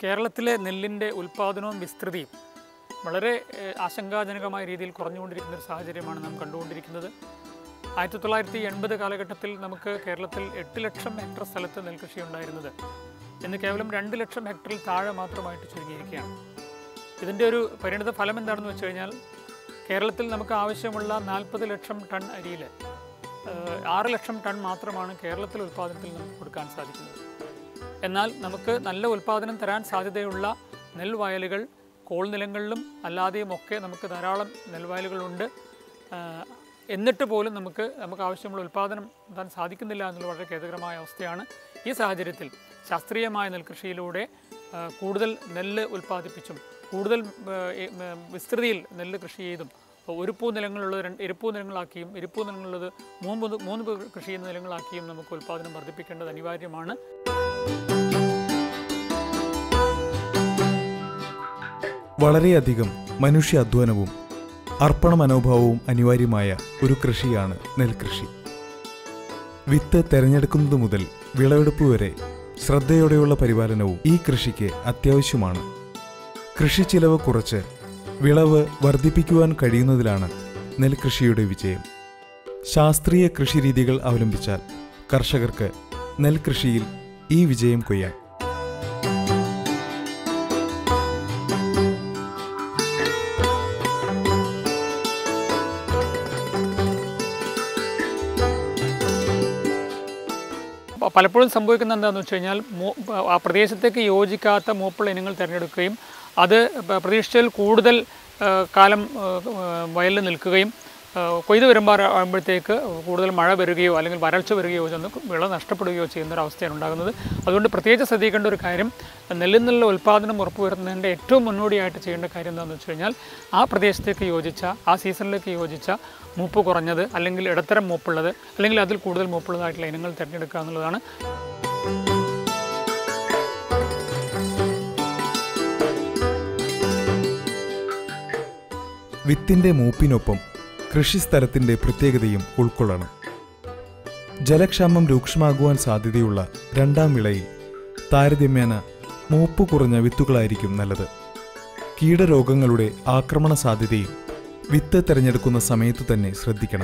കേരളത്തിലെ നെല്ലിൻ്റെ ഉൽപ്പാദനവും വിസ്തൃതിയും വളരെ ഏഹ്, ആശങ്കാജനകമായ രീതിയിൽ കുറഞ്ഞുകൊണ്ടിരിക്കുന്ന ഒരു സാഹചര്യമാണ് നാം കണ്ടുകൊണ്ടിരിക്കുന്നത് ആയിരത്തി തൊള്ളായിരത്തി എൺപത് കാലഘട്ടത്തിൽ നമുക്ക് കേരളത്തിൽ എട്ട് ലക്ഷം ഹെക്ടർ സ്ഥലത്ത് നെൽകൃഷി ഉണ്ടായിരുന്നത് ഇന്ന് കേവലം രണ്ട് ലക്ഷം ഹെക്ടറിൽ താഴെ മാത്രമായിട്ട് ചുരുങ്ങിയിരിക്കുകയാണ് ഇതിൻ്റെ ഒരു പരിണിത ഫലം എന്താണെന്ന് വെച്ച് കഴിഞ്ഞാൽ കേരളത്തിൽ നമുക്ക് ആവശ്യമുള്ള നാൽപ്പത് ലക്ഷം ടൺ അരിയിൽ ഏഹ്, ആറ് ലക്ഷം ടൺ മാത്രമാണ് കേരളത്തിൽ ഉൽപ്പാദനത്തിൽ നമുക്ക് കൊടുക്കാൻ സാധിക്കുന്നത് എന്നാൽ നമുക്ക് നല്ല ഉൽപ്പാദനം തരാൻ സാധ്യതയുള്ള നെൽവയലുകൾ കോൾനിലങ്ങളിലും അല്ലാതെയും ഒക്കെ നമുക്ക് ധാരാളം നെൽവയലുകളുണ്ട് ആഹ് എന്നിട്ട് പോലും നമുക്ക് നമുക്ക് ആവശ്യമുള്ള ഉൽപ്പാദനം താൻ സാധിക്കുന്നില്ല എന്നുള്ള വളരെ ഖേദകരമായ അവസ്ഥയാണ് ഈ സാഹചര്യത്തിൽ ശാസ്ത്രീയമായ നെൽകൃഷിയിലൂടെ ആഹ് കൂടുതൽ നെല്ല് ഉൽപ്പാദിപ്പിച്ചും കൂടുതൽ ആഹ് ഈ, ഉം, വിസ്തൃതിയിൽ നെല്ല് കൃഷി ചെയ്തും ഒരുപ്പൂ നിലങ്ങളുള്ളത് രണ്ട് ഇരിപ്പൂ നിലങ്ങളാക്കിയും ഇരിപ്പൂ നിലങ്ങളുള്ളത് മൂന്ന് മൂന്ന് കൃഷി ചെയ്യുന്ന നിലങ്ങളാക്കിയും നമുക്ക് ഉൽപ്പാദനം വർദ്ധിപ്പിക്കേണ്ടത് അനിവാര്യമാണ് വളരെയധികം മനുഷ്യ അധ്വാനവും അർപ്പണ മനോഭാവവും അനിവാര്യമായ ഒരു കൃഷിയാണ് നെൽകൃഷി വിത്ത് തെരഞ്ഞെടുക്കുന്നത് മുതൽ വിളവെടുപ്പ് വരെ ശ്രദ്ധയോടെയുള്ള പരിപാലനവും ഈ കൃഷിക്ക് അത്യാവശ്യമാണ് കൃഷി ചിലവ് കുറച്ച് വിളവ് വർദ്ധിപ്പിക്കുവാൻ കഴിയുന്നതിലാണ് നെൽകൃഷിയുടെ വിജയം ശാസ്ത്രീയ കൃഷിരീതികൾ അവലംബിച്ചാൽ കർഷകർക്ക് നെൽകൃഷിയിൽ ഈ വിജയം കൊയ്യാം പ- പലപ്പോഴും സംഭവിക്കുന്നത് എന്താണെന്ന് വെച്ച് കഴിഞ്ഞാൽ മൂ- ആ പ്രദേശത്തേക്ക് യോജിക്കാത്ത മൂപ്പുള്ള ഇനങ്ങൾ തിരഞ്ഞെടുക്കുകയും അത് പ- പ്രതീക്ഷിച്ചതിൽ കൂടുതൽ ആ, കാലം ആ, ആ, വയലിൽ നിൽക്കുകയും ആ, കൊയ്ത് വരുമ്പോൾ ആകുമ്പോഴത്തേക്ക് കൂടുതൽ മഴ വരികയോ അല്ലെങ്കിൽ വരൾച്ച വരികയോ ചെന്ന് വിള നഷ്ടപ്പെടുകയോ ചെയ്യുന്ന ഒരു അവസ്ഥയാണ് ഉണ്ടാകുന്നത് അതുകൊണ്ട് പ്രത്യേകിച്ച് ശ്രദ്ധിക്കേണ്ട ഒരു കാര്യം നെല്ലിൽ നിന്നുള്ള ഉൽപ്പാദനം ഉറപ്പുവരുത്തുന്നതിൻ്റെ ഏറ്റവും മുന്നോടിയായിട്ട് ചെയ്യേണ്ട കാര്യം എന്താണെന്ന് വെച്ച് കഴിഞ്ഞാൽ ആ പ്രദേശത്തേക്ക് യോജിച്ച ആ സീസണിലേക്ക് യോജിച്ച മൂപ്പ് കുറഞ്ഞത് അല്ലെങ്കിൽ ഇടത്തരം മൂപ്പുള്ളത് അല്ലെങ്കിൽ അതിൽ കൂടുതൽ മൂപ്പുള്ളതായിട്ടുള്ള ഇനങ്ങൾ തിരഞ്ഞെടുക്കുക എന്നുള്ളതാണ് വിത്തിന്റെ മൂപ്പിനൊപ്പം കൃഷിസ്ഥലത്തിന്റെ പ്രത്യേകതയും ഉൾക്കൊള്ളണം ജലക്ഷാമം രൂക്ഷമാകുവാൻ സാധ്യതയുള്ള രണ്ടാം വിളയിൽ താരതമ്യേന മൂപ്പ് കുറഞ്ഞ വിത്തുകളായിരിക്കും നല്ലത് കീടരോഗങ്ങളുടെ ആക്രമണ സാധ്യതയും വിത്ത് തിരഞ്ഞെടുക്കുന്ന സമയത്തു തന്നെ ശ്രദ്ധിക്കണം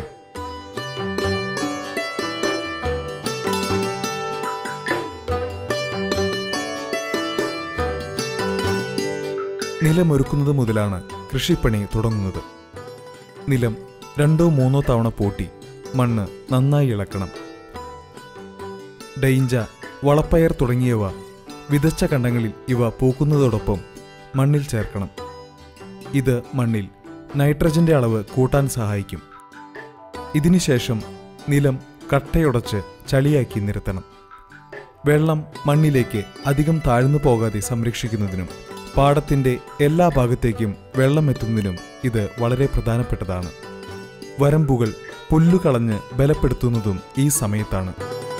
നിലമൊരുക്കുന്നത് മുതലാണ് കൃഷിപ്പണി തുടങ്ങുന്നത് നിലം രണ്ടോ മൂന്നോ തവണ പൂട്ടി മണ്ണ് നന്നായി ഇളക്കണം ഡെയിഞ്ച വളപ്പയർ തുടങ്ങിയവ വിതച്ച കണ്ടങ്ങളിൽ ഇവ പൂക്കുന്നതോടൊപ്പം മണ്ണിൽ ചേർക്കണം ഇത് മണ്ണിൽ നൈട്രജന്റെ അളവ് കൂട്ടാൻ സഹായിക്കും ഇതിനുശേഷം നിലം കട്ടയുടച്ച് ചളിയാക്കി നിരത്തണം വെള്ളം മണ്ണിലേക്ക് അധികം താഴ്ന്നു പോകാതെ സംരക്ഷിക്കുന്നതിനും പാടത്തിന്റെ എല്ലാ ഭാഗത്തേക്കും വെള്ളം എത്തുന്നതിനും ഇത് വളരെ പ്രധാനപ്പെട്ടതാണ് വരമ്പുകൾ പുല്ലുകളഞ്ഞ് ബലപ്പെടുത്തുന്നതും ഈ സമയത്താണ്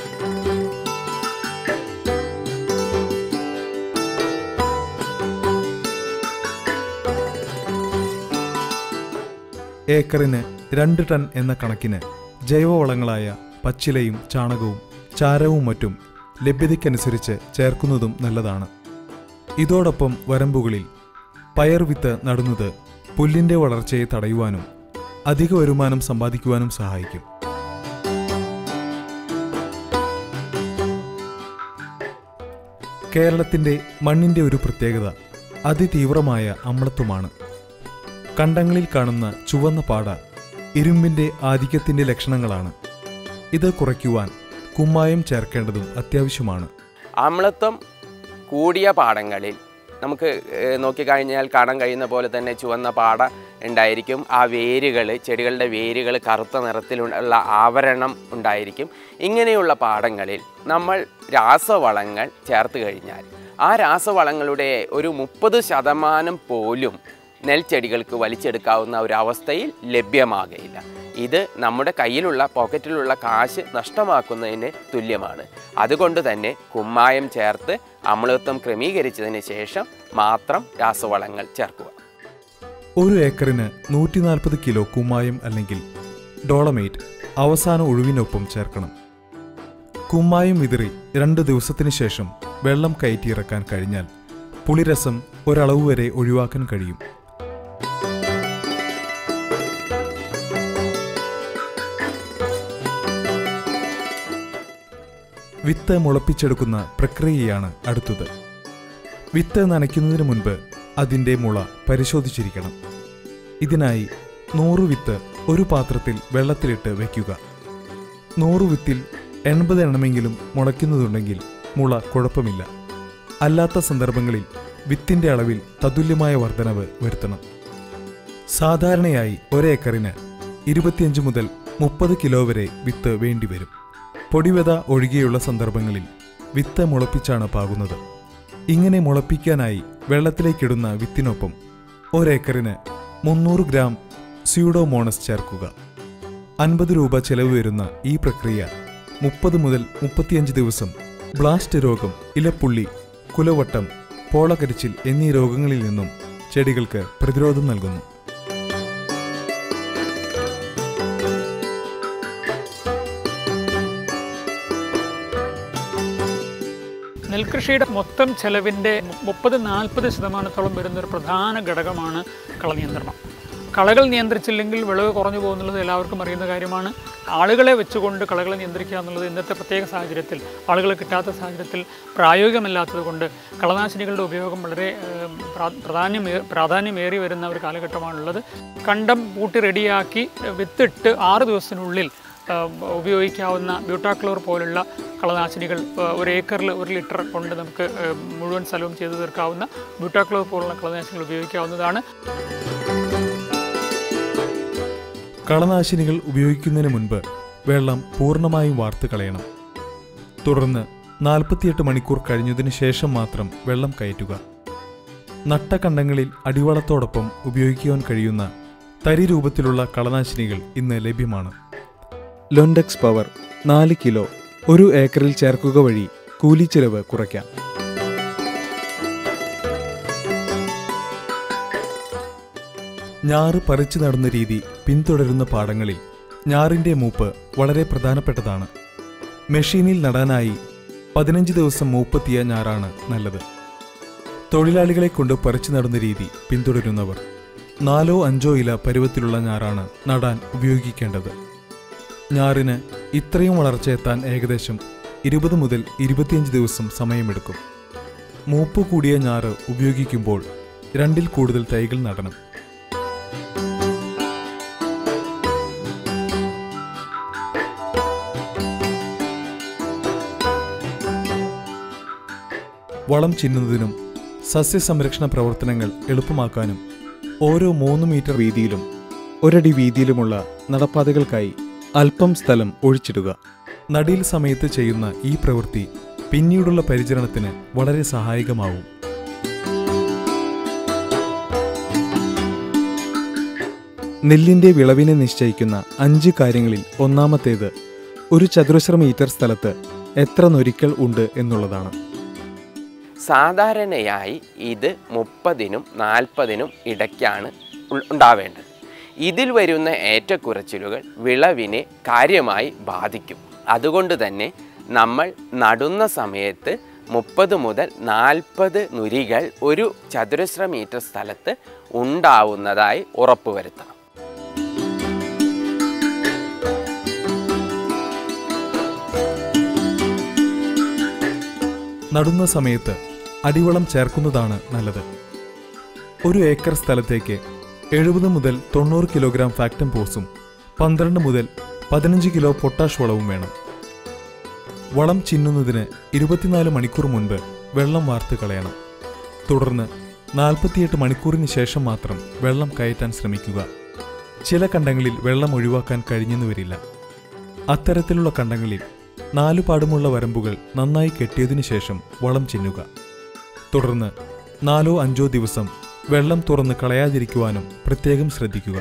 ഏക്കറിന് രണ്ട് ടൺ എന്ന കണക്കിന് ജൈവവളങ്ങളായ പച്ചിലയും ചാണകവും ചാരവും മറ്റും ലഭ്യതയ്ക്കനുസരിച്ച് ചേർക്കുന്നതും നല്ലതാണ് ഇതോടൊപ്പം വരമ്പുകളിൽ പയർ വിത്ത് നടുന്നത് പുല്ലിന്റെ വളർച്ചയെ തടയുവാനും അധിക വരുമാനം സമ്പാദിക്കുവാനും സഹായിക്കും കേരളത്തിന്റെ മണ്ണിന്റെ ഒരു പ്രത്യേകത അതിതീവ്രമായ അമ്ലത്വമാണ് കണ്ടങ്ങളിൽ കാണുന്ന ചുവന്ന പാട ഇരുമ്പിന്റെ ആധിക്യത്തിന്റെ ലക്ഷണങ്ങളാണ് ഇത് കുറയ്ക്കുവാൻ കുമ്മായം ചേർക്കേണ്ടതും അത്യാവശ്യമാണ് അമ്ലത്വം കൂടിയ പാടങ്ങളിൽ നമുക്ക് ഏഹ്, നോക്കിക്കഴിഞ്ഞാൽ കാണാൻ കഴിയുന്ന പോലെ തന്നെ ചുവന്ന പാട ഉണ്ടായിരിക്കും ആ വേരുകൾ ചെടികളുടെ വേരുകൾ കറുത്ത നിറത്തിലുള്ള ആവരണം ഉണ്ടായിരിക്കും ഇങ്ങനെയുള്ള പാടങ്ങളിൽ നമ്മൾ രാസവളങ്ങൾ ചേർത്ത് കഴിഞ്ഞാൽ ആ രാസവളങ്ങളുടെ ഒരു മുപ്പത് ശതമാനം പോലും നെൽച്ചെടികൾക്ക് വലിച്ചെടുക്കാവുന്ന ഒരു അവസ്ഥയിൽ ലഭ്യമാകയില്ല ഇത് നമ്മുടെ കയ്യിലുള്ള പോക്കറ്റിലുള്ള കാശ് നഷ്ടമാക്കുന്നതിന് തുല്യമാണ് അതുകൊണ്ട് തന്നെ കുമ്മായം ചേർത്ത് അമ്ലത്വം ക്രമീകരിച്ചതിന് ശേഷം മാത്രം രാസവളങ്ങൾ ചേർക്കുക ഒരു ഏക്കറിന് നൂറ്റി നാൽപ്പത് കിലോ കുമ്മായം അല്ലെങ്കിൽ ഡോളമേറ്റ് അവസാന ഒഴിവിനൊപ്പം ചേർക്കണം കുമ്മായം വിതറി രണ്ട് ദിവസത്തിന് ശേഷം വെള്ളം കയറ്റിയിറക്കാൻ കഴിഞ്ഞാൽ പുളിരസം ഒരളവ് വരെ ഒഴിവാക്കാൻ കഴിയും വിത്ത് മുളപ്പിച്ചെടുക്കുന്ന പ്രക്രിയയാണ് അടുത്തത് വിത്ത് നനയ്ക്കുന്നതിന് മുൻപ് അതിൻ്റെ മുള പരിശോധിച്ചിരിക്കണം ഇതിനായി നൂറ് വിത്ത് ഒരു പാത്രത്തിൽ വെള്ളത്തിലിട്ട് വയ്ക്കുക നൂറ് വിത്തിൽ എൺപത് എണ്ണമെങ്കിലും മുളയ്ക്കുന്നതുണ്ടെങ്കിൽ മുള കുഴപ്പമില്ല അല്ലാത്ത സന്ദർഭങ്ങളിൽ വിത്തിൻ്റെ അളവിൽ തതുല്യമായ വർധനവ് വരുത്തണം സാധാരണയായി ഒരേക്കറിന് ഇരുപത്തിയഞ്ച് മുതൽ മുപ്പത് കിലോ വരെ വിത്ത് വേണ്ടിവരും പൊടിവെത ഒഴികെയുള്ള സന്ദർഭങ്ങളിൽ വിത്ത് മുളപ്പിച്ചാണ് പാകുന്നത് ഇങ്ങനെ മുളപ്പിക്കാനായി വെള്ളത്തിലേക്കിടുന്ന വിത്തിനൊപ്പം ഒരേക്കറിന് മുന്നൂറ് ഗ്രാം സ്യൂഡോമോണസ് ചേർക്കുക അൻപത് രൂപ ചെലവ് വരുന്ന ഈ പ്രക്രിയ മുപ്പത് മുതൽ മുപ്പത്തിയഞ്ച് ദിവസം ബ്ലാസ്റ്റ് രോഗം ഇലപ്പുള്ളി കുലവട്ടം പോളകരിച്ചിൽ എന്നീ രോഗങ്ങളിൽ നിന്നും ചെടികൾക്ക് പ്രതിരോധം നൽകുന്നു നെൽകൃഷിയുടെ മൊത്തം ചെലവിൻ്റെ മുപ്പത് നാൽപ്പത് ശതമാനത്തോളം വരുന്ന ഒരു പ്രധാന ഘടകമാണ് കളനിയന്ത്രണം കളകൾ നിയന്ത്രിച്ചില്ലെങ്കിൽ വിളവ് കുറഞ്ഞു പോകുന്നുള്ളത് എല്ലാവർക്കും അറിയുന്ന കാര്യമാണ് ആളുകളെ വെച്ചുകൊണ്ട് കളകളെ നിയന്ത്രിക്കുക എന്നുള്ളത് ഇന്നത്തെ പ്രത്യേക സാഹചര്യത്തിൽ ആളുകളെ കിട്ടാത്ത സാഹചര്യത്തിൽ പ്രായോഗികമല്ലാത്തത് കൊണ്ട് കളനാശിനികളുടെ ഉപയോഗം വളരെ ഏഹ്, പ്രാ- പ്രാധാന്യമേ പ്രാധാന്യമേറി വരുന്ന ഒരു കാലഘട്ടമാണുള്ളത് കണ്ടം പൂട്ടി റെഡിയാക്കി വിത്തിട്ട് ആറ് ദിവസത്തിനുള്ളിൽ ഏഹ്, ഉപയോഗിക്കാവുന്ന ബ്യൂട്ടാക്ലോർ പോലുള്ള കളനാശിനികൾ ഏഹ്, ഒരു ഏക്കറിൽ ഒരു ലിറ്റർ കൊണ്ട് നമുക്ക് ഏഹ്, മുഴുവൻ സ്ഥലവും ചെയ്തു തീർക്കാവുന്ന ബ്യൂട്ടാക്ലോർ പോലുള്ള കളനാശിനികൾ ഉപയോഗിക്കാവുന്നതാണ് കളനാശിനികൾ ഉപയോഗിക്കുന്നതിന് മുൻപ് വെള്ളം പൂർണ്ണമായും വാർത്ത് കളയണം തുടർന്ന് നാൽപ്പത്തിയെട്ട് മണിക്കൂർ കഴിഞ്ഞതിന് ശേഷം മാത്രം വെള്ളം കയറ്റുക നട്ട കണ്ടങ്ങളിൽ അടിവളത്തോടൊപ്പം ഉപയോഗിക്കുവാൻ കഴിയുന്ന തരി രൂപത്തിലുള്ള കളനാശിനികൾ ഇന്ന് ലഭ്യമാണ് ലൊൻഡെക്സ് പവർ നാല് കിലോ ഒരു ഏക്കറിൽ ചേർക്കുക വഴി കൂലിച്ചെലവ് കുറയ്ക്കാം ഞാറ് പറിച്ചു നടുന്ന രീതി പിന്തുടരുന്ന പാടങ്ങളിൽ ഞാറിന്റെ മൂപ്പ് വളരെ പ്രധാനപ്പെട്ടതാണ് മെഷീനിൽ നടാനായി പതിനഞ്ച് ദിവസം മൂപ്പെത്തിയ ഞാറാണ് നല്ലത് തൊഴിലാളികളെ കൊണ്ട് പറിച്ചു നടുന്ന രീതി പിന്തുടരുന്നവർ നാലോ അഞ്ചോ ഇല പരുവത്തിലുള്ള ഞാറാണ് നടാൻ ഉപയോഗിക്കേണ്ടത് ഞാറിന് ഇത്രയും വളർച്ചയെത്താൻ ഏകദേശം ഇരുപത് മുതൽ ഇരുപത്തിയഞ്ച് ദിവസം സമയമെടുക്കും മൂപ്പ് കൂടിയ ഞാറ് ഉപയോഗിക്കുമ്പോൾ രണ്ടിൽ കൂടുതൽ തൈകൾ നടണം വളം ചിന്നുന്നതിനും സസ്യസംരക്ഷണ പ്രവർത്തനങ്ങൾ എളുപ്പമാക്കാനും ഓരോ മൂന്ന് മീറ്റർ വീതിയിലും ഒരടി വീതിയിലുമുള്ള നടപ്പാതകൾക്കായി അല്പം സ്ഥലം ഒഴിച്ചിടുക നടീൽ സമയത്ത് ചെയ്യുന്ന ഈ പ്രവൃത്തി പിന്നീടുള്ള പരിചരണത്തിന് വളരെ സഹായകമാവും നെല്ലിന്റെ വിളവിനെ നിശ്ചയിക്കുന്ന അഞ്ച് കാര്യങ്ങളിൽ ഒന്നാമത്തേത് ഒരു ചതുരശ്ര മീറ്റർ സ്ഥലത്ത് എത്ര നൊരിക്കൽ ഉണ്ട് എന്നുള്ളതാണ് സാധാരണയായി ഇത് മുപ്പതിനും നാൽപ്പതിനും ഇടയ്ക്കാണ് ഉൾ- ഉണ്ടാവേണ്ടത് ഇതിൽ വരുന്ന ഏറ്റക്കുറച്ചിലുകൾ വിളവിനെ കാര്യമായി ബാധിക്കും അതുകൊണ്ട് തന്നെ നമ്മൾ നടുന്ന സമയത്ത് മുപ്പത് മുതൽ നാൽപ്പത് നുരികൾ ഒരു ചതുരശ്ര മീറ്റർ സ്ഥലത്ത് ഉണ്ടാവുന്നതായി ഉറപ്പുവരുത്തണം നടുന്ന സമയത്ത് അടിവളം ചേർക്കുന്നതാണ് നല്ലത് ഒരു ഏക്കർ സ്ഥലത്തേക്ക് എഴുപത് മുതൽ തൊണ്ണൂറ് കിലോഗ്രാം ഫാക്ടം പോസും പന്ത്രണ്ട് മുതൽ പതിനഞ്ച് കിലോ പൊട്ടാഷ് വളവും വേണം വളം ചിന്നുന്നതിന് ഇരുപത്തിനാല് മണിക്കൂർ മുൻപ് വെള്ളം വാർത്ത് കളയണം തുടർന്ന് നാൽപ്പത്തിയെട്ട് മണിക്കൂറിന് ശേഷം മാത്രം വെള്ളം കയറ്റാൻ ശ്രമിക്കുക ചില കണ്ടങ്ങളിൽ വെള്ളം ഒഴിവാക്കാൻ കഴിഞ്ഞെന്ന് വരില്ല അത്തരത്തിലുള്ള കണ്ടങ്ങളിൽ നാലു പാടുമുള്ള വരമ്പുകൾ നന്നായി കെട്ടിയതിനു ശേഷം വളം ചിന്നുക തുടർന്ന് നാലോ അഞ്ചോ ദിവസം വെള്ളം തുറന്ന് കളയാതിരിക്കുവാനും പ്രത്യേകം ശ്രദ്ധിക്കുക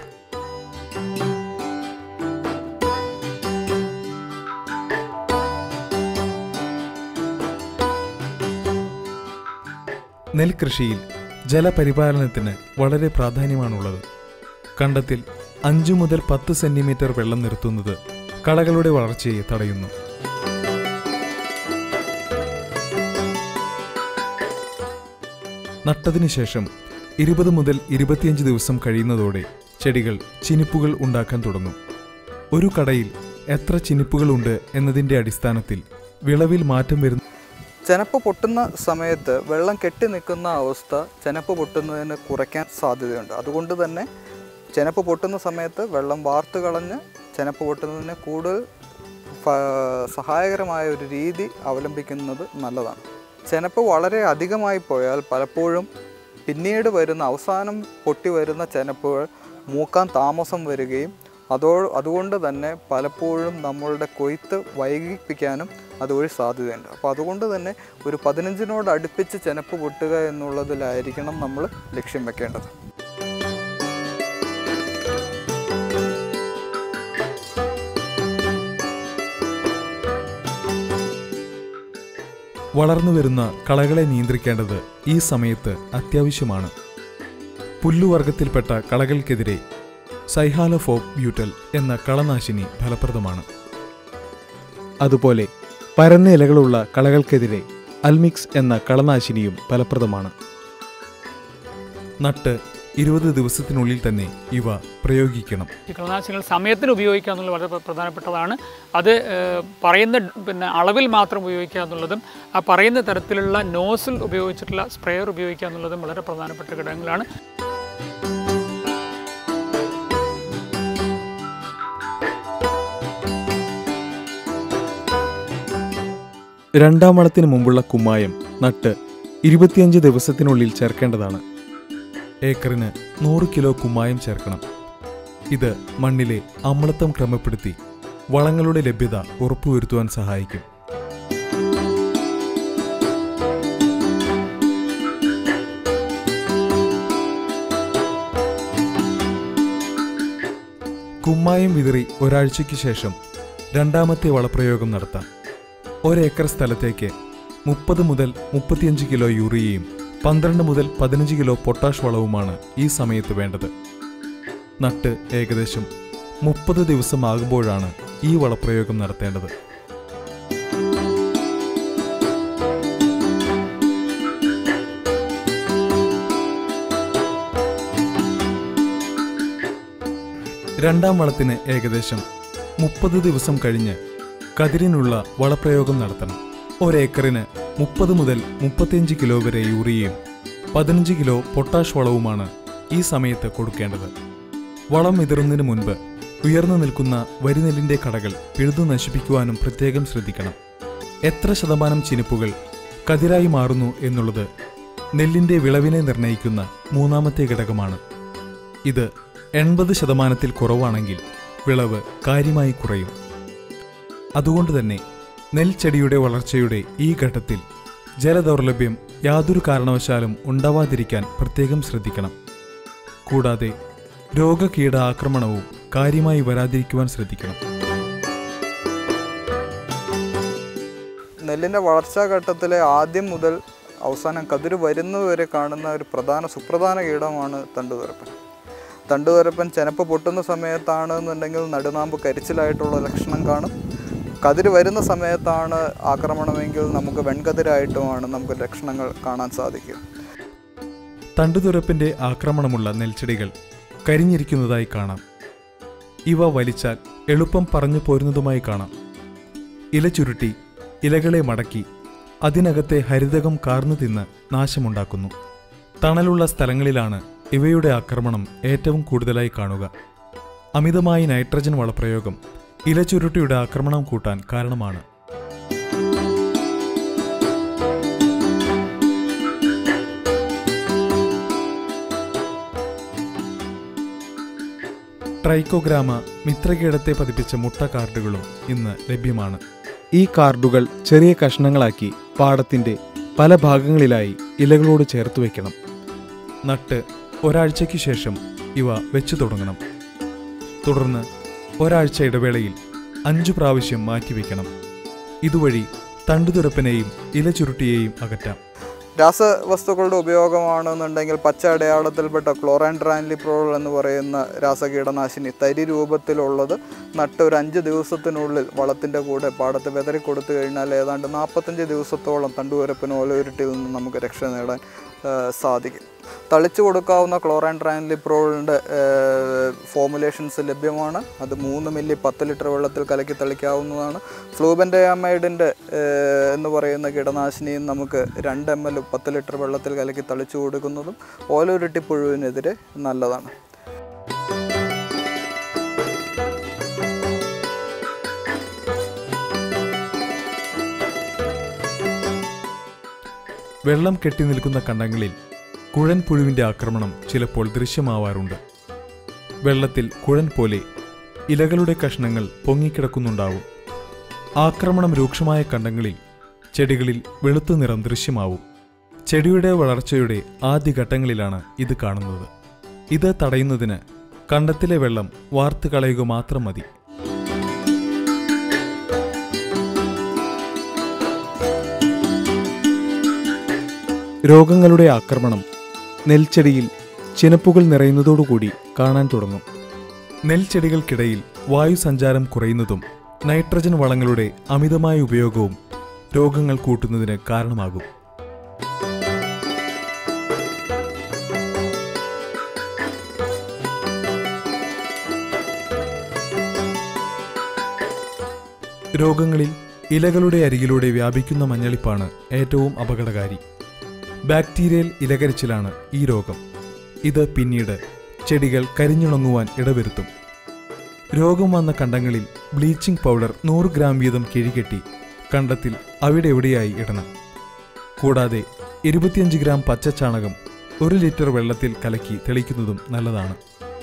നെൽകൃഷിയിൽ ജലപരിപാലനത്തിന് വളരെ പ്രാധാന്യമാണുള്ളത് കണ്ടത്തിൽ അഞ്ചു മുതൽ പത്ത് സെന്റിമീറ്റർ വെള്ളം നിർത്തുന്നത് കളകളുടെ വളർച്ചയെ തടയുന്നു നട്ടതിനു ശേഷം ഇരുപത് മുതൽ ഇരുപത്തിയഞ്ച് ദിവസം കഴിയുന്നതോടെ ചെടികൾ ചിനിപ്പുകൾ ഉണ്ടാക്കാൻ തുടങ്ങും ഒരു കടയിൽ എത്ര ചിനിപ്പുകളുണ്ട് എന്നതിൻ്റെ അടിസ്ഥാനത്തിൽ വിളവിൽ മാറ്റം വരുന്ന ചെനപ്പ് പൊട്ടുന്ന സമയത്ത് വെള്ളം കെട്ടി നിൽക്കുന്ന അവസ്ഥ ചെനപ്പ് പൊട്ടുന്നതിന് കുറയ്ക്കാൻ സാധ്യതയുണ്ട് അതുകൊണ്ട് തന്നെ ചെനപ്പ് പൊട്ടുന്ന സമയത്ത് വെള്ളം വാർത്ത് കളഞ്ഞ് ചെനപ്പ് പൊട്ടുന്നതിന് കൂടുതൽ ഫ- സഹായകരമായ ഒരു രീതി അവലംബിക്കുന്നത് നല്ലതാണ് ചെനപ്പ് വളരെ അധികമായി പോയാൽ പലപ്പോഴും പിന്നീട് വരുന്ന അവസാനം പൊട്ടി വരുന്ന ചെനപ്പുകൾ മൂക്കാൻ താമസം വരികയും അതോ അതുകൊണ്ട് തന്നെ പലപ്പോഴും നമ്മളുടെ കൊയ്ത്ത് വൈകിപ്പിക്കാനും അതുവഴി സാധ്യതയുണ്ട് അപ്പോൾ അതുകൊണ്ട് തന്നെ ഒരു പതിനഞ്ചിനോട് അടുപ്പിച്ച് ചെനപ്പ് പൊട്ടുക എന്നുള്ളതിലായിരിക്കണം നമ്മൾ ലക്ഷ്യം വെക്കേണ്ടത് വളർന്നു വരുന്ന കളകളെ നിയന്ത്രിക്കേണ്ടത് ഈ സമയത്ത് അത്യാവശ്യമാണ് പുല്ലുവർഗത്തിൽപ്പെട്ട കളകൾക്കെതിരെ സൈഹാലോഫോബ് ബ്യൂട്ടൽ എന്ന കളനാശിനി ഫലപ്രദമാണ് അതുപോലെ പരന്ന ഇലകളുള്ള കളകൾക്കെതിരെ അൽമിക്സ് എന്ന കളനാശിനിയും ഫലപ്രദമാണ് നട്ട് ഇരുപത് ദിവസത്തിനുള്ളിൽ തന്നെ ഇവ പ്രയോഗിക്കണം ഈ കളനാശിനികൾ സമയത്തിന് ഉപയോഗിക്കുക എന്നുള്ളത് വളരെ പ്ര- പ്രധാനപ്പെട്ടതാണ് അത് ഏഹ്, പറയുന്ന ഡ- പിന്നെ അളവിൽ മാത്രം ഉപയോഗിക്കുക എന്നുള്ളതും ആ പറയുന്ന തരത്തിലുള്ള നോസിൽ ഉപയോഗിച്ചിട്ടുള്ള സ്പ്രെയർ ഉപയോഗിക്കുക എന്നുള്ളതും വളരെ പ്രധാനപ്പെട്ട ഘടകങ്ങളാണ് രണ്ടാം വളത്തിന് മുമ്പുള്ള കുമ്മായം നട്ട് ഇരുപത്തിയഞ്ച് ദിവസത്തിനുള്ളിൽ ചേർക്കേണ്ടതാണ് ഏക്കറിന് നൂറ് കിലോ കുമ്മായം ചേർക്കണം ഇത് മണ്ണിലെ അമ്ലത്വം ക്രമപ്പെടുത്തി വളങ്ങളുടെ ലഭ്യത ഉറപ്പുവരുത്തുവാൻ സഹായിക്കും കുമ്മായം വിതറി ഒരാഴ്ചയ്ക്ക് ശേഷം രണ്ടാമത്തെ വളപ്രയോഗം നടത്താം ഒരേക്കർ സ്ഥലത്തേക്ക് മുപ്പത് മുതൽ മുപ്പത്തിയഞ്ച് കിലോ യൂറിയയും പന്ത്രണ്ട് മുതൽ പതിനഞ്ച് കിലോ പൊട്ടാഷ് വളവുമാണ് ഈ സമയത്ത് വേണ്ടത് നട്ട് ഏകദേശം മുപ്പത് ദിവസമാകുമ്പോഴാണ് ഈ വളപ്രയോഗം നടത്തേണ്ടത് രണ്ടാം വളത്തിന് ഏകദേശം മുപ്പത് ദിവസം കഴിഞ്ഞ് കതിരിനുള്ള വളപ്രയോഗം നടത്തണം ഒരേക്കറിന് മുപ്പത് മുതൽ മുപ്പത്തിയഞ്ച് കിലോ വരെ യൂറിയയും പതിനഞ്ച് കിലോ പൊട്ടാഷ് വളവുമാണ് ഈ സമയത്ത് കൊടുക്കേണ്ടത് വളം വിതറുന്നതിന് മുൻപ് ഉയർന്നു നിൽക്കുന്ന വരിനെല്ലിന്റെ കടകൾ പിഴുതു നശിപ്പിക്കുവാനും പ്രത്യേകം ശ്രദ്ധിക്കണം എത്ര ശതമാനം ചിനിപ്പുകൾ കതിരായി മാറുന്നു എന്നുള്ളത് നെല്ലിന്റെ വിളവിനെ നിർണ്ണയിക്കുന്ന മൂന്നാമത്തെ ഘടകമാണ് ഇത് എൺപത് ശതമാനത്തിൽ കുറവാണെങ്കിൽ വിളവ് കാര്യമായി കുറയും അതുകൊണ്ട് തന്നെ നെൽച്ചെടിയുടെ വളർച്ചയുടെ ഈ ഘട്ടത്തിൽ ജലദൗർലഭ്യം യാതൊരു കാരണവശാലും ഉണ്ടാവാതിരിക്കാൻ പ്രത്യേകം ശ്രദ്ധിക്കണം കൂടാതെ രോഗകീട ആക്രമണവും കാര്യമായി വരാതിരിക്കുവാൻ ശ്രദ്ധിക്കണം നെല്ലിൻ്റെ വളർച്ചാ ഘട്ടത്തിലെ ആദ്യം മുതൽ അവസാനം കതിര് വരുന്നതുവരെ കാണുന്ന ഒരു പ്രധാന സുപ്രധാന കീടമാണ് തണ്ടുതുരപ്പൻ തണ്ടുതുരപ്പൻ ചെനപ്പ് പൊട്ടുന്ന സമയത്താണെന്നുണ്ടെങ്കിൽ നടുനാമ്പ് കരിച്ചിലായിട്ടുള്ള ലക്ഷണം കാണും കതിര് വരുന്ന സമയത്താണ് ആക്രമണമെങ്കിൽ നമുക്ക് വെൺകതിരായിട്ടുമാണ് നമുക്ക് ലക്ഷണങ്ങൾ കാണാൻ സാധിക്കുക തണ്ടുതുരപ്പിന്റെ ആക്രമണമുള്ള നെൽച്ചെടികൾ കരിഞ്ഞിരിക്കുന്നതായി കാണാം ഇവ വലിച്ചാൽ എളുപ്പം പറഞ്ഞു പോരുന്നതുമായി കാണാം ഇല ചുരുട്ടി ഇലകളെ മടക്കി അതിനകത്തെ ഹരിതകം കാർന്നു തിന്ന് നാശമുണ്ടാക്കുന്നു തണലുള്ള സ്ഥലങ്ങളിലാണ് ഇവയുടെ ആക്രമണം ഏറ്റവും കൂടുതലായി കാണുക അമിതമായി നൈട്രജൻ വളപ്രയോഗം ഇലചുരുട്ടിയുടെ ആക്രമണം കൂട്ടാൻ കാരണമാണ് ട്രൈക്കോഗ്രാമ മിത്രകീടത്തെ പതിപ്പിച്ച മുട്ട കാർഡുകളും ഇന്ന് ലഭ്യമാണ് ഈ കാർഡുകൾ ചെറിയ കഷ്ണങ്ങളാക്കി പാടത്തിന്റെ പല ഭാഗങ്ങളിലായി ഇലകളോട് ചേർത്ത് വയ്ക്കണം നട്ട് ഒരാഴ്ചയ്ക്ക് ശേഷം ഇവ വെച്ചു തുടങ്ങണം തുടർന്ന് ഒരാഴ്ച ഇടവേളയിൽ അഞ്ചു പ്രാവശ്യം മാറ്റിവെക്കണം ഇതുവഴി തണ്ടുതുരപ്പനെയും ഇലചുരുട്ടിയെയും അകറ്റാം രാസവസ്തുക്കളുടെ ഉപയോഗമാണെന്നുണ്ടെങ്കിൽ പച്ച അടയാളത്തിൽപ്പെട്ട ക്ലോറാൻഡ്രാൻലിപ്രോൾ എന്ന് പറയുന്ന രാസകീടനാശിനി തരി രൂപത്തിലുള്ളത് നട്ട് ഒരു അഞ്ച് ദിവസത്തിനുള്ളിൽ വളത്തിൻ്റെ കൂടെ പാടത്ത് വിതറി കൊടുത്തു കഴിഞ്ഞാൽ ഏതാണ്ട് നാൽപ്പത്തഞ്ച് ദിവസത്തോളം തണ്ടുവരപ്പിന് ഓലയുരുട്ടിൽ നിന്ന് നമുക്ക് രക്ഷ നേടാൻ ആ, സാധിക്കും തളിച്ചു കൊടുക്കാവുന്ന ക്ലോറാൻഡ്രാൻലിപ്രോളിൻ്റെ ഫോമുലേഷൻസ് ലഭ്യമാണ് അത് മൂന്ന് മില്ലി പത്ത് ലിറ്റർ വെള്ളത്തിൽ കലക്കി തളിക്കാവുന്നതാണ് ഫ്ലൂബൻഡയാമൈഡിൻ്റെ എന്ന് പറയുന്ന കീടനാശിനിയും നമുക്ക് രണ്ട് എം എൽ പത്ത് ലിറ്റർ വെള്ളത്തിൽ കലക്കി തളിച്ചു കൊടുക്കുന്നതും ഓലൊരുട്ടി പുഴുവിനെതിരെ നല്ലതാണ് വെള്ളം കെട്ടി നിൽക്കുന്ന കണ്ടങ്ങളിൽ കുഴൻ പുഴുവിന്റെ ആക്രമണം ചിലപ്പോൾ ദൃശ്യമാവാറുണ്ട് വെള്ളത്തിൽ കുഴൻ പോലെ ഇലകളുടെ കഷ്ണങ്ങൾ പൊങ്ങിക്കിടക്കുന്നുണ്ടാവും ആക്രമണം രൂക്ഷമായ കണ്ടങ്ങളിൽ ചെടികളിൽ വെളുത്ത നിറം ദൃശ്യമാവും ചെടിയുടെ വളർച്ചയുടെ ആദ്യഘട്ടങ്ങളിലാണ് ഇത് കാണുന്നത് ഇത് തടയുന്നതിന് കണ്ടത്തിലെ വെള്ളം വാർത്ത് കളയുക മാത്രം മതി രോഗങ്ങളുടെ ആക്രമണം നെൽച്ചെടിയിൽ ചിനപ്പുകൾ നിറയുന്നതോടുകൂടി കാണാൻ തുടങ്ങും നെൽച്ചെടികൾക്കിടയിൽ വായുസഞ്ചാരം കുറയുന്നതും നൈട്രജൻ വളങ്ങളുടെ അമിതമായ ഉപയോഗവും രോഗങ്ങൾ കൂട്ടുന്നതിന് കാരണമാകും രോഗങ്ങളിൽ ഇലകളുടെ അരികിലൂടെ വ്യാപിക്കുന്ന മഞ്ഞളിപ്പാണ് ഏറ്റവും അപകടകാരി ബാക്ടീരിയൽ ഇലകരിച്ചിലാണ് ഈ രോഗം ഇത് പിന്നീട് ചെടികൾ കരിഞ്ഞുണങ്ങുവാൻ ഇടവരുത്തും രോഗം വന്ന കണ്ടങ്ങളിൽ ബ്ലീച്ചിംഗ് പൗഡർ നൂറ് ഗ്രാം വീതം കിഴികെട്ടി കണ്ടത്തിൽ അവിടെ എവിടെയായി ഇടണം കൂടാതെ ഇരുപത്തിയഞ്ച് ഗ്രാം പച്ചച്ചാണകം ഒരു ലിറ്റർ വെള്ളത്തിൽ കലക്കി തെളിക്കുന്നതും നല്ലതാണ്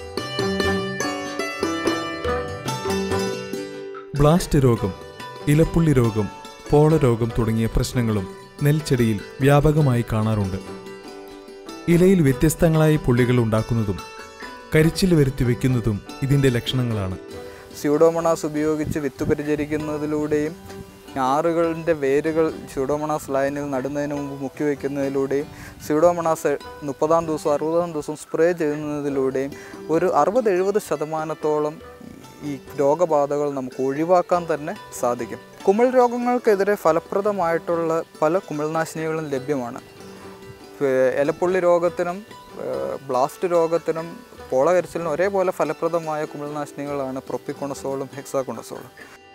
ബ്ലാസ്റ്റ് രോഗം ഇലപ്പുള്ളി രോഗം പോള രോഗം തുടങ്ങിയ പ്രശ്നങ്ങളും നെൽച്ചെടിയിൽ വ്യാപകമായി കാണാറുണ്ട് ഇലയിൽ വ്യത്യസ്തങ്ങളായ പുള്ളികൾ ഉണ്ടാക്കുന്നതും കരിച്ചിൽ വരുത്തി വെക്കുന്നതും ഇതിന്റെ ലക്ഷണങ്ങളാണ് സ്യൂഡോമണാസ് ഉപയോഗിച്ച് വിത്ത് പരിചരിക്കുന്നതിലൂടെയും ഞാറുകളുടെ വേരുകൾ സ്യൂഡോമണാസ് ലൈനിൽ നടുന്നതിന് മുമ്പ് മുക്കി വയ്ക്കുന്നതിലൂടെയും സ്യൂഡോമണാസ് മുപ്പതാം ദിവസം അറുപതാം ദിവസം സ്പ്രേ ചെയ്യുന്നതിലൂടെയും ഒരു അറുപത് എഴുപത് ശതമാനത്തോളം ഈ രോഗബാധകൾ നമുക്ക് ഒഴിവാക്കാൻ തന്നെ സാധിക്കും കുമിൾ രോഗങ്ങൾക്കെതിരെ ഫലപ്രദമായിട്ടുള്ള പല കുമിൾനാശിനികളും ലഭ്യമാണ് ഏഹ് എലപ്പുള്ളി രോഗത്തിനും ഏഹ് ബ്ലാസ്റ്റ് രോഗത്തിനും പോളകരിച്ചിലിനും ഒരേപോലെ ഫലപ്രദമായ കുമിൾനാശിനികളാണ് പ്രൊപ്പിക്കൊണസോളും ഹെക്സാകൊണസോളും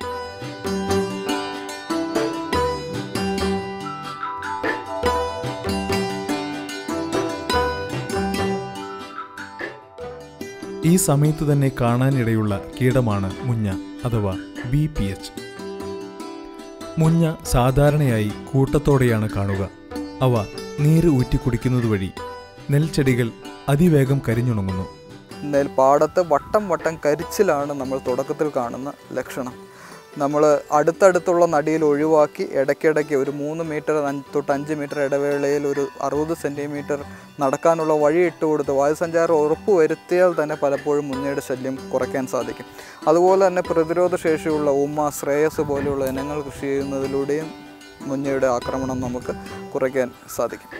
ഈ സമയത്തു തന്നെ കാണാനിടയുള്ള കീടമാണ് മുഞ്ഞ അഥവാ ബി പി എച്ച് മുഞ്ഞ സാധാരണയായി കൂട്ടത്തോടെയാണ് കാണുക അവ നീര് ഊറ്റി കുടിക്കുന്നത് വഴി നെൽച്ചെടികൾ അതിവേഗം കരിഞ്ഞുണങ്ങുന്നു നെൽ പാടത്ത് വട്ടം വട്ടം കരിച്ചിലാണ് നമ്മൾ തുടക്കത്തിൽ കാണുന്ന ലക്ഷണം നമ്മൾ അടുത്തടുത്തുള്ള നടിയിൽ ഒഴിവാക്കി ഇടയ്ക്കിടയ്ക്ക് ഒരു മൂന്ന് മീറ്റർ തൊട്ട് അഞ്ച് മീറ്റർ ഇടവേളയിൽ ഒരു അറുപത് സെൻറ്റിമീറ്റർ നടക്കാനുള്ള വഴി ഇട്ട് കൊടുത്ത് വായുസഞ്ചാരം ഉറപ്പ് വരുത്തിയാൽ തന്നെ പലപ്പോഴും മുന്നയുടെ ശല്യം കുറയ്ക്കാൻ സാധിക്കും അതുപോലെ തന്നെ പ്രതിരോധ ശേഷിയുള്ള ഉമ്മ ശ്രേയസ് പോലെയുള്ള ഇനങ്ങൾ കൃഷി ചെയ്യുന്നതിലൂടെയും മുന്നയുടെ ആക്രമണം നമുക്ക് കുറയ്ക്കാൻ സാധിക്കും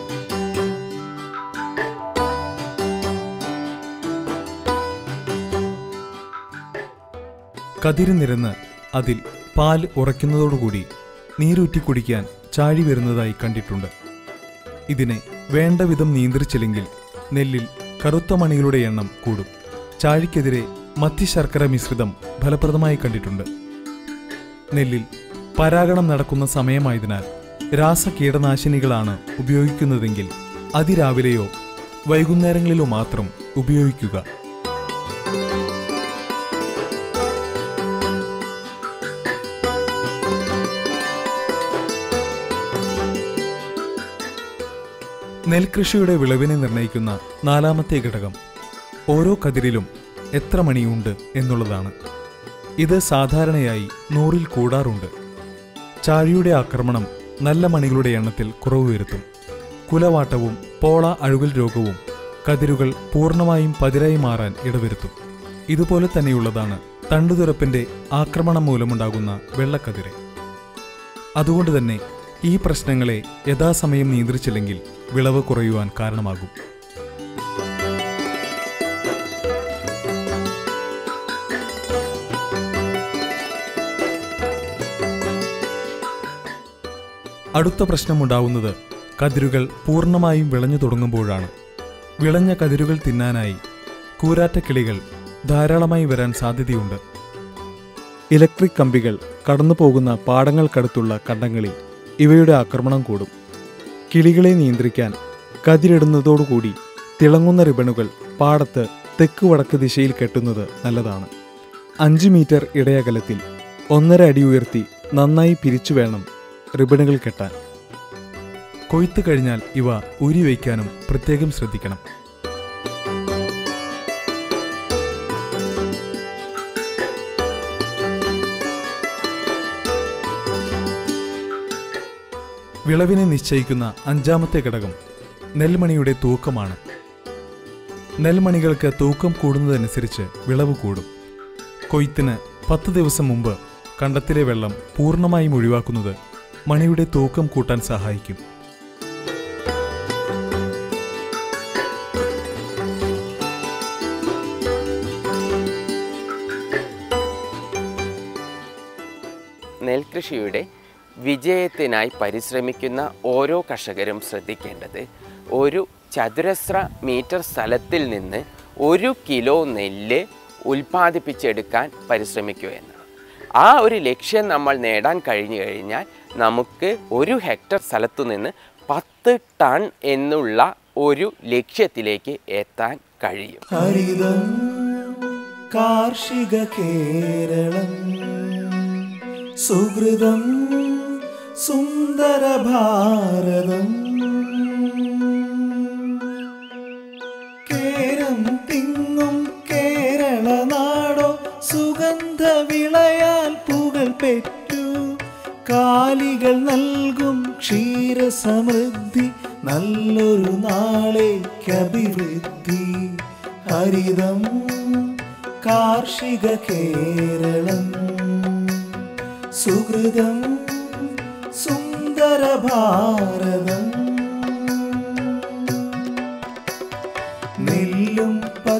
കതിര് നിരന്ന് അതിൽ പാൽ ഉറയ്ക്കുന്നതോടുകൂടി നീരൂറ്റി കുടിക്കാൻ ചാഴി വരുന്നതായി കണ്ടിട്ടുണ്ട് ഇതിനെ വേണ്ട വിധം നിയന്ത്രിച്ചില്ലെങ്കിൽ നെല്ലിൽ കറുത്ത മണികളുടെ എണ്ണം കൂടും ചാഴിക്കെതിരെ മത്തിശർക്കര മിശ്രിതം ഫലപ്രദമായി കണ്ടിട്ടുണ്ട് നെല്ലിൽ പരാഗണം നടക്കുന്ന സമയമായതിനാൽ രാസ കീടനാശിനികളാണ് ഉപയോഗിക്കുന്നതെങ്കിൽ അതിരാവിലെയോ വൈകുന്നേരങ്ങളിലോ മാത്രം ഉപയോഗിക്കുക നെൽകൃഷിയുടെ വിളവിനെ നിർണ്ണയിക്കുന്ന നാലാമത്തെ ഘടകം ഓരോ കതിരിലും എത്ര മണിയുണ്ട് എന്നുള്ളതാണ് ഇത് സാധാരണയായി നൂറിൽ കൂടാറുണ്ട് ചാഴിയുടെ ആക്രമണം നല്ല മണികളുടെ എണ്ണത്തിൽ കുറവ് വരുത്തും കുലവാട്ടവും പോള അഴുകൽ രോഗവും കതിരുകൾ പൂർണ്ണമായും പതിരായി മാറാൻ ഇടവരുത്തും ഇതുപോലെ തന്നെയുള്ളതാണ് തണ്ടുതുരപ്പിന്റെ ആക്രമണം മൂലമുണ്ടാകുന്ന വെള്ളക്കതിര് അതുകൊണ്ട് തന്നെ ഈ പ്രശ്നങ്ങളെ യഥാസമയം നിയന്ത്രിച്ചില്ലെങ്കിൽ വിളവ് കുറയുവാൻ കാരണമാകും അടുത്ത പ്രശ്നമുണ്ടാവുന്നത് കതിരുകൾ പൂർണ്ണമായും വിളഞ്ഞു തുടങ്ങുമ്പോഴാണ് വിളഞ്ഞ കതിരുകൾ തിന്നാനായി കൂരാറ്റക്കിളികൾ ധാരാളമായി വരാൻ സാധ്യതയുണ്ട് ഇലക്ട്രിക് കമ്പികൾ കടന്നു പോകുന്ന പാടങ്ങൾക്കടുത്തുള്ള കണ്ടങ്ങളിൽ ഇവയുടെ ആക്രമണം കൂടും കിളികളെ നിയന്ത്രിക്കാൻ കതിരിടുന്നതോടുകൂടി തിളങ്ങുന്ന റിബണുകൾ പാടത്ത് തെക്ക് വടക്ക് ദിശയിൽ കെട്ടുന്നത് നല്ലതാണ് അഞ്ച് മീറ്റർ ഇടയകലത്തിൽ ഒന്നര അടി ഉയർത്തി നന്നായി പിരിച്ചു വേണം റിബണുകൾ കെട്ടാൻ കൊയ്ത്ത് കഴിഞ്ഞാൽ ഇവ ഊരിവയ്ക്കാനും പ്രത്യേകം ശ്രദ്ധിക്കണം വിളവിനെ നിശ്ചയിക്കുന്ന അഞ്ചാമത്തെ ഘടകം നെൽമണിയുടെ തൂക്കമാണ് നെൽമണികൾക്ക് തൂക്കം കൂടുന്നതനുസരിച്ച് വിളവ് കൂടും കൊയ്ത്തിന് പത്ത് ദിവസം മുമ്പ് കണ്ടത്തിലെ വെള്ളം പൂർണ്ണമായും ഒഴിവാക്കുന്നത് മണിയുടെ തൂക്കം കൂട്ടാൻ സഹായിക്കും നെൽകൃഷിയുടെ വിജയത്തിനായി പരിശ്രമിക്കുന്ന ഓരോ കർഷകരും ശ്രദ്ധിക്കേണ്ടത് ഒരു ചതുരശ്ര മീറ്റർ സ്ഥലത്തിൽ നിന്ന് ഒരു കിലോ നെല്ല് ഉൽപ്പാദിപ്പിച്ചെടുക്കാൻ പരിശ്രമിക്കുക എന്നാണ് ആ ഒരു ലക്ഷ്യം നമ്മൾ നേടാൻ കഴിഞ്ഞു കഴിഞ്ഞാൽ നമുക്ക് ഒരു ഹെക്ടർ സ്ഥലത്തു നിന്ന് പത്ത് ടൺ എന്നുള്ള ഒരു ലക്ഷ്യത്തിലേക്ക് എത്താൻ കഴിയും ഹരിതം കാർഷിക കേരളം സുഹൃതം സുന്ദര ഭാരതം കേരം തിങ്ങും കേരള നാടോ സുഗന്ധ വിളയാൽ പുകൾ പെറ്റു കാലികൾ നൽകും ക്ഷീരസമൃദ്ധി നല്ലൊരു നാളേക്കഭിവൃദ്ധി ഹരിതം കാർഷിക കേരളം സുഹൃതം സുന്ദര ഭാരതം നെല്ലും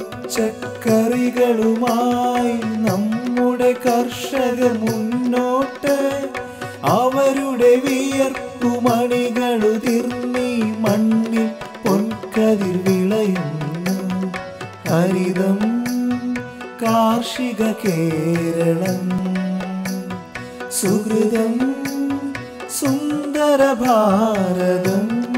പച്ചക്കറികളുമായി നമ്മുടെ കർഷകർ മുന്നോട്ട് അവരുടെ വിയർപ്പുമണികളുതിർന്നീ മണ്ണിൽ പൊൻകതിർ വിളയുന്നു ഹരിതം കാർഷിക കേരളം സുഹൃതം സുന്ദര ഭാരതം